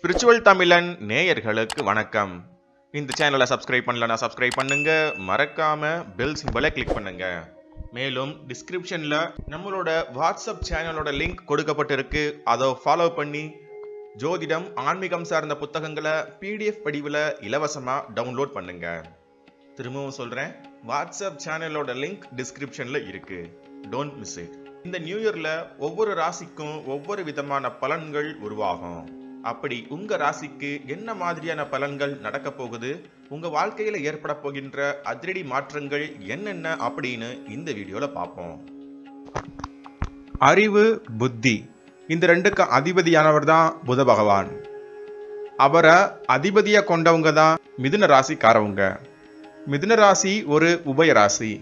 spiritual தமிழன் நேயர்களுக்கு வணக்கம் இந்த சேனலை சப்ஸ்கிரைப் பண்ணலனா சப்ஸ்கிரைப் பண்ணுங்க மறக்காம பெல் சிம்பலை கிளிக் பண்ணுங்க மேலும் டிஸ்கிரிப்ஷன்ல நம்மளோட வாட்ஸ்அப் சேனலோட லிங்க் கொடுக்கப்பட்டிருக்கு அதை ஃபாலோ பண்ணி ஜோதிடம் ஆன்மீகம் சார்ந்த புத்தகங்களை பிடிஎஃப் வடிவில் இலவசமா டவுன்லோட் பண்ணுங்க திரும்பவும் சொல்றேன் வாட்ஸ்அப் சேனலோட லிங்க் டிஸ்கிரிப்ஷன்ல இருக்கு டோன்ட் மிஸ் இட் இந்த நியூ இயர்ல ஒவ்வொரு ராசிக்கும் ஒவ்வொரு விதமான பலன்கள் உருவாகும் அப்படி உங்க ராசிக்கு என்ன மாதிரியான பலன்கள் நடக்க போகுது உங்க வாழ்க்கையில ஏற்பட போகின்ற அதிரடி மாற்றங்கள் என்னென்ன அப்படின்னு இந்த வீடியோல பார்ப்போம் அறிவு புத்தி இந்த ரெண்டுக்கு அதிபதியானவர் தான் புத பகவான் அவரை அதிபதியா கொண்டவங்க தான் மிதுன ராசிக்காரவங்க மிதுன ராசி ஒரு உபய ராசி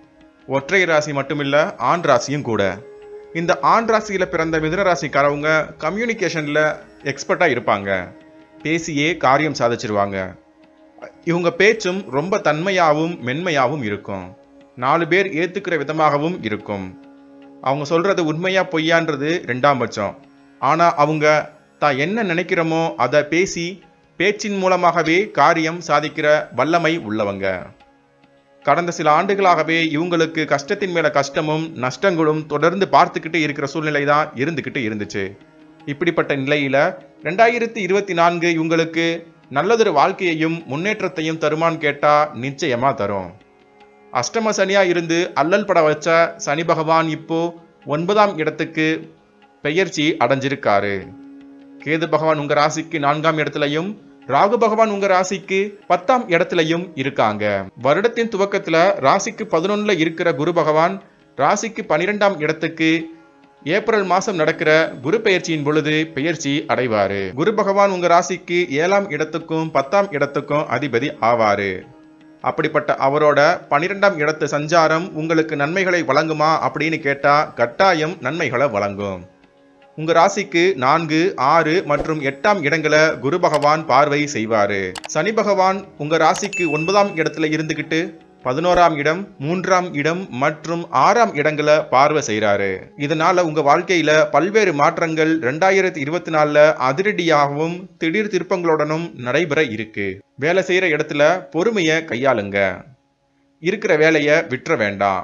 ஒற்றை ராசி மட்டுமில்ல ஆண் ராசியும் கூட இந்த ஆண் ராசியில பிறந்த மிதுன ராசிக்காரவங்க கம்யூனிகேஷன்ல எக்ஸ்பர்ட்டா இருப்பாங்க பேசியே காரியம் சாதிச்சிருவாங்க இவங்க பேச்சும் ரொம்ப தன்மையாகவும் மென்மையாகவும் இருக்கும் நாலு பேர் ஏத்துக்கிற விதமாகவும் இருக்கும் அவங்க சொல்றது உண்மையா பொய்யான்றது ரெண்டாம் பட்சம் ஆனா அவங்க தான் என்ன நினைக்கிறோமோ அதை பேசி பேச்சின் மூலமாகவே காரியம் சாதிக்கிற வல்லமை உள்ளவங்க கடந்த சில ஆண்டுகளாகவே இவங்களுக்கு கஷ்டத்தின் மேல கஷ்டமும் நஷ்டங்களும் தொடர்ந்து பார்த்துக்கிட்டு இருக்கிற சூழ்நிலை தான் இருந்துக்கிட்டு இருந்துச்சு இப்படிப்பட்ட நிலையில ரெண்டாயிரத்தி இருபத்தி நான்கு இவங்களுக்கு நல்லதொரு வாழ்க்கையையும் முன்னேற்றத்தையும் தருமான்னு கேட்டா நிச்சயமா தரும் அஷ்டம சனியா இருந்து அல்லல் பட வச்ச சனி பகவான் இப்போ ஒன்பதாம் இடத்துக்கு பெயர்ச்சி அடைஞ்சிருக்காரு கேது பகவான் உங்க ராசிக்கு நான்காம் இடத்துலயும் ராகு பகவான் உங்க ராசிக்கு பத்தாம் இடத்துலயும் இருக்காங்க வருடத்தின் துவக்கத்துல ராசிக்கு பதினொன்னுல இருக்கிற குரு பகவான் ராசிக்கு பனிரெண்டாம் இடத்துக்கு ஏப்ரல் மாசம் நடக்கிற குரு பெயர்ச்சியின் பொழுது பெயர்ச்சி அடைவாரு குரு பகவான் உங்க ராசிக்கு ஏழாம் இடத்துக்கும் பத்தாம் இடத்துக்கும் அதிபதி ஆவாரு அப்படிப்பட்ட அவரோட பனிரெண்டாம் இடத்து சஞ்சாரம் உங்களுக்கு நன்மைகளை வழங்குமா அப்படின்னு கேட்டா கட்டாயம் நன்மைகளை வழங்கும் உங்க ராசிக்கு நான்கு ஆறு மற்றும் எட்டாம் இடங்களை குரு பகவான் பார்வை செய்வாரு சனி பகவான் உங்க ராசிக்கு ஒன்பதாம் இடத்துல இருந்துகிட்டு பதினோராம் இடம் மூன்றாம் இடம் மற்றும் ஆறாம் இடங்களை பார்வை செய்கிறாரு இதனால உங்க வாழ்க்கையில பல்வேறு மாற்றங்கள் ரெண்டாயிரத்தி இருபத்தி நாலுல அதிரடியாகவும் திடீர் திருப்பங்களுடனும் நடைபெற இருக்கு வேலை செய்யற இடத்துல பொறுமையை கையாளுங்க இருக்கிற வேலையை விட்டுற வேண்டாம்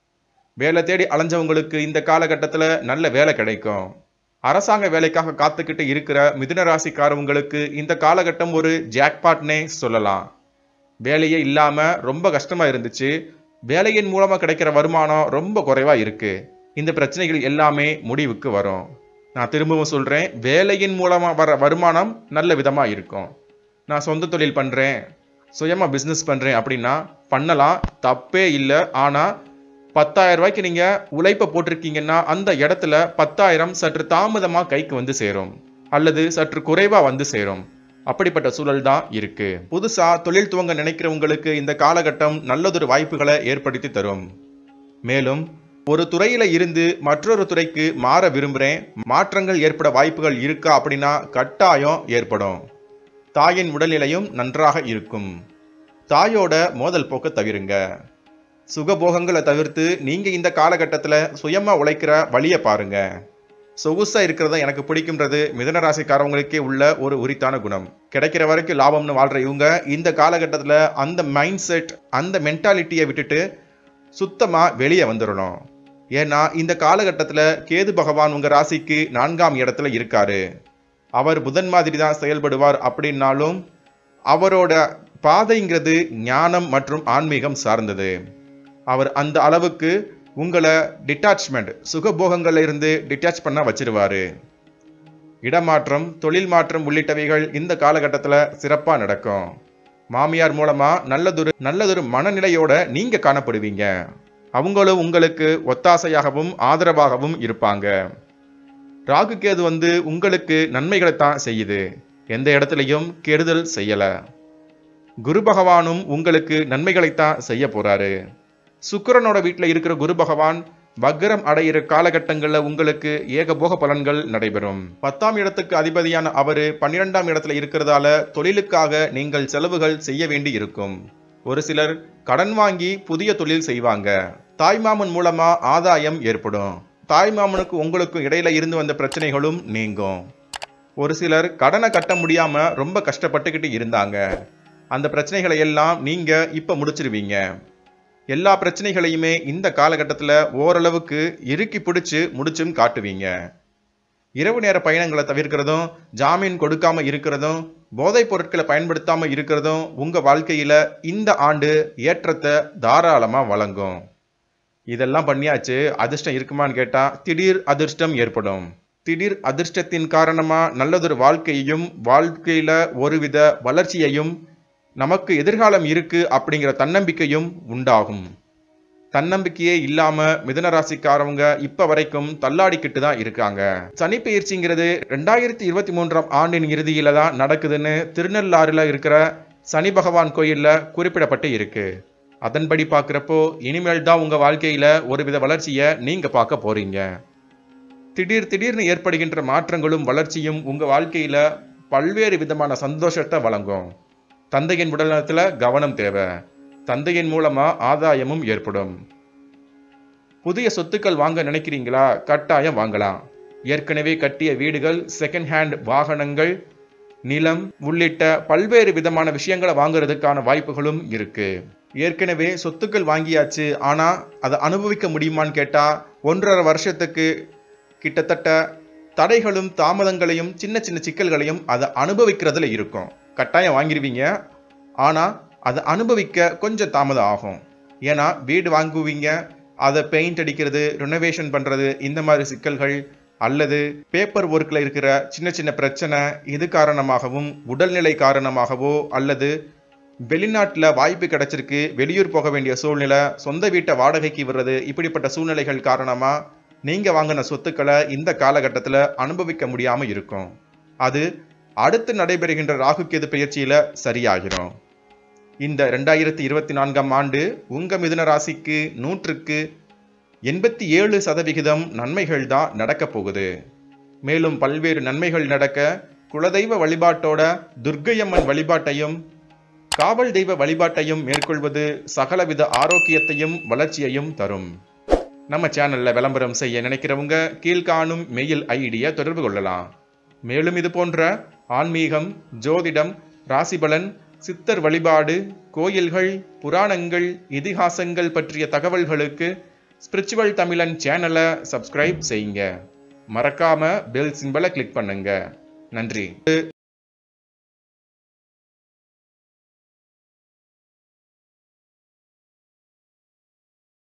வேலை தேடி அலைஞ்சவங்களுக்கு இந்த காலகட்டத்தில் நல்ல வேலை கிடைக்கும் அரசாங்க வேலைக்காக காத்துக்கிட்டு இருக்கிற மிதுன ராசிக்காரவங்களுக்கு இந்த காலகட்டம் ஒரு ஜாக்பாட்னே சொல்லலாம் வேலையே இல்லாம ரொம்ப கஷ்டமா இருந்துச்சு வேலையின் மூலமா கிடைக்கிற வருமானம் ரொம்ப குறைவா இருக்கு இந்த பிரச்சனைகள் எல்லாமே முடிவுக்கு வரும் நான் திரும்பவும் சொல்றேன் வேலையின் மூலமா வர வருமானம் நல்ல விதமா இருக்கும் நான் சொந்த தொழில் பண்றேன் சுயமா பிஸ்னஸ் பண்றேன் அப்படின்னா பண்ணலாம் தப்பே இல்லை ஆனா பத்தாயிரம் ரூபாய்க்கு நீங்க உழைப்பை போட்டிருக்கீங்கன்னா அந்த இடத்துல பத்தாயிரம் சற்று தாமதமா கைக்கு வந்து சேரும் அல்லது சற்று குறைவா வந்து சேரும் அப்படிப்பட்ட சூழல் தான் இருக்கு புதுசா தொழில் துவங்க நினைக்கிறவங்களுக்கு இந்த காலகட்டம் நல்லதொரு வாய்ப்புகளை ஏற்படுத்தி தரும் மேலும் ஒரு துறையில இருந்து மற்றொரு துறைக்கு மாற விரும்புறேன் மாற்றங்கள் ஏற்பட வாய்ப்புகள் இருக்கா அப்படின்னா கட்டாயம் ஏற்படும் தாயின் உடல்நிலையும் நன்றாக இருக்கும் தாயோட மோதல் போக்க தவிருங்க சுகபோகங்களை தவிர்த்து நீங்க இந்த காலகட்டத்தில் சுயமா உழைக்கிற வழியை பாருங்க சொகுசா இருக்கிறத எனக்கு பிடிக்கும்ன்றது மிதன ராசிக்காரவங்களுக்கே உள்ள ஒரு உரித்தான குணம் கிடைக்கிற வரைக்கும் லாபம்னு வாழ்ற இவங்க இந்த காலகட்டத்தில் அந்த மைண்ட் செட் அந்த மென்டாலிட்டியை விட்டுட்டு சுத்தமா வெளியே வந்துடணும் ஏன்னா இந்த காலகட்டத்தில் கேது பகவான் உங்க ராசிக்கு நான்காம் இடத்துல இருக்காரு அவர் புதன் மாதிரி தான் செயல்படுவார் அப்படின்னாலும் அவரோட பாதைங்கிறது ஞானம் மற்றும் ஆன்மீகம் சார்ந்தது அவர் அந்த அளவுக்கு உங்களை டிட்டாச்மெண்ட் சுகபோகங்கள்ல இருந்து டிட்டாச் பண்ண வச்சிருவாரு இடமாற்றம் தொழில் மாற்றம் உள்ளிட்டவைகள் இந்த காலகட்டத்தில் சிறப்பாக நடக்கும் மாமியார் மூலமா நல்லதொரு நல்லதொரு மனநிலையோட நீங்க காணப்படுவீங்க அவங்களும் உங்களுக்கு ஒத்தாசையாகவும் ஆதரவாகவும் இருப்பாங்க ராகு கேது வந்து உங்களுக்கு நன்மைகளை தான் செய்யுது எந்த இடத்துலையும் கெடுதல் செய்யல குரு பகவானும் உங்களுக்கு நன்மைகளைத்தான் செய்ய போறாரு சுக்கிரனோட வீட்டில் இருக்கிற குரு பகவான் வக்ரம் அடையிற காலகட்டங்களில் உங்களுக்கு ஏகபோக பலன்கள் நடைபெறும் பத்தாம் இடத்துக்கு அதிபதியான அவரு பன்னிரெண்டாம் இடத்துல இருக்கிறதால தொழிலுக்காக நீங்கள் செலவுகள் செய்ய வேண்டி இருக்கும் ஒரு சிலர் கடன் வாங்கி புதிய தொழில் செய்வாங்க தாய்மாமன் மூலமா ஆதாயம் ஏற்படும் தாய்மாமனுக்கு உங்களுக்கும் இடையில இருந்து வந்த பிரச்சனைகளும் நீங்கும் ஒரு சிலர் கடனை கட்ட முடியாம ரொம்ப கஷ்டப்பட்டுக்கிட்டு இருந்தாங்க அந்த பிரச்சனைகளை எல்லாம் நீங்க இப்ப முடிச்சிருவீங்க எல்லா பிரச்சனைகளையுமே இந்த காலகட்டத்தில் ஓரளவுக்கு இறுக்கி பிடிச்சு முடிச்சும் காட்டுவீங்க இரவு நேர பயணங்களை தவிர்க்கிறதும் ஜாமீன் கொடுக்காம இருக்கிறதும் போதைப் பொருட்களை பயன்படுத்தாம இருக்கிறதும் உங்க வாழ்க்கையில இந்த ஆண்டு ஏற்றத்தை தாராளமா வழங்கும் இதெல்லாம் பண்ணியாச்சு அதிர்ஷ்டம் இருக்குமான்னு கேட்டா திடீர் அதிர்ஷ்டம் ஏற்படும் திடீர் அதிர்ஷ்டத்தின் காரணமா நல்லதொரு வாழ்க்கையையும் வாழ்க்கையில ஒருவித வளர்ச்சியையும் நமக்கு எதிர்காலம் இருக்கு அப்படிங்கிற தன்னம்பிக்கையும் உண்டாகும் தன்னம்பிக்கையே இல்லாம மிதன ராசிக்காரவங்க இப்ப வரைக்கும் தள்ளாடிக்கிட்டு தான் இருக்காங்க சனி பயிற்சிங்கிறது ரெண்டாயிரத்தி இருபத்தி மூன்றாம் ஆண்டின் இறுதியில தான் நடக்குதுன்னு திருநள்ளாறுல இருக்கிற சனி பகவான் கோயில்ல குறிப்பிடப்பட்டு இருக்கு அதன்படி பார்க்குறப்போ இனிமேல் தான் உங்க வாழ்க்கையில ஒருவித வளர்ச்சியை நீங்க பார்க்க போறீங்க திடீர் திடீர்னு ஏற்படுகின்ற மாற்றங்களும் வளர்ச்சியும் உங்க வாழ்க்கையில பல்வேறு விதமான சந்தோஷத்தை வழங்கும் தந்தையின் உடல்நலத்துல கவனம் தேவை தந்தையின் மூலமா ஆதாயமும் ஏற்படும் புதிய சொத்துக்கள் வாங்க நினைக்கிறீங்களா கட்டாயம் வாங்கலாம் ஏற்கனவே கட்டிய வீடுகள் செகண்ட் ஹேண்ட் வாகனங்கள் நிலம் உள்ளிட்ட பல்வேறு விதமான விஷயங்களை வாங்குறதுக்கான வாய்ப்புகளும் இருக்கு ஏற்கனவே சொத்துக்கள் வாங்கியாச்சு ஆனா அதை அனுபவிக்க முடியுமான்னு கேட்டா ஒன்றரை வருஷத்துக்கு கிட்டத்தட்ட தடைகளும் தாமதங்களையும் சின்ன சின்ன சிக்கல்களையும் அதை அனுபவிக்கிறதுல இருக்கும் கட்டாயம் வாங்கிடுவீங்க ஆனால் அதை அனுபவிக்க கொஞ்சம் தாமதம் ஆகும் ஏன்னா வீடு வாங்குவீங்க அதை பெயிண்ட் அடிக்கிறது ரினோவேஷன் பண்ணுறது இந்த மாதிரி சிக்கல்கள் அல்லது பேப்பர் ஒர்க்கில் இருக்கிற சின்ன சின்ன பிரச்சனை இது காரணமாகவும் உடல்நிலை காரணமாகவோ அல்லது வெளிநாட்டில் வாய்ப்பு கிடைச்சிருக்கு வெளியூர் போக வேண்டிய சூழ்நிலை சொந்த வீட்டை வாடகைக்கு விடுறது இப்படிப்பட்ட சூழ்நிலைகள் காரணமாக நீங்கள் வாங்கின சொத்துக்களை இந்த காலகட்டத்தில் அனுபவிக்க முடியாமல் இருக்கும் அது அடுத்து நடைபெறுகின்ற ராகுகேது பயிற்சியில் சரியாகிரும் இந்த ரெண்டாயிரத்தி இருபத்தி நான்காம் ஆண்டு உங்க மிதுன ராசிக்கு நூற்றுக்கு எண்பத்தி ஏழு சதவிகிதம் நன்மைகள் தான் நடக்க போகுது மேலும் பல்வேறு நன்மைகள் நடக்க குலதெய்வ வழிபாட்டோட துர்க்கையம்மன் வழிபாட்டையும் காவல் தெய்வ வழிபாட்டையும் மேற்கொள்வது சகலவித ஆரோக்கியத்தையும் வளர்ச்சியையும் தரும் நம்ம சேனல்ல விளம்பரம் செய்ய நினைக்கிறவங்க கீழ்காணும் மெயில் ஐடியை தொடர்பு கொள்ளலாம் மேலும் இது போன்ற ஆன்மீகம் ஜோதிடம் ராசிபலன் சித்தர் வழிபாடு கோயில்கள் புராணங்கள் இதிகாசங்கள் பற்றிய தகவல்களுக்கு ஸ்பிரிச்சுவல் தமிழன் சேனலை சப்ஸ்கிரைப் செய்யுங்க மறக்காம பெல் சிம்பலை கிளிக் பண்ணுங்க நன்றி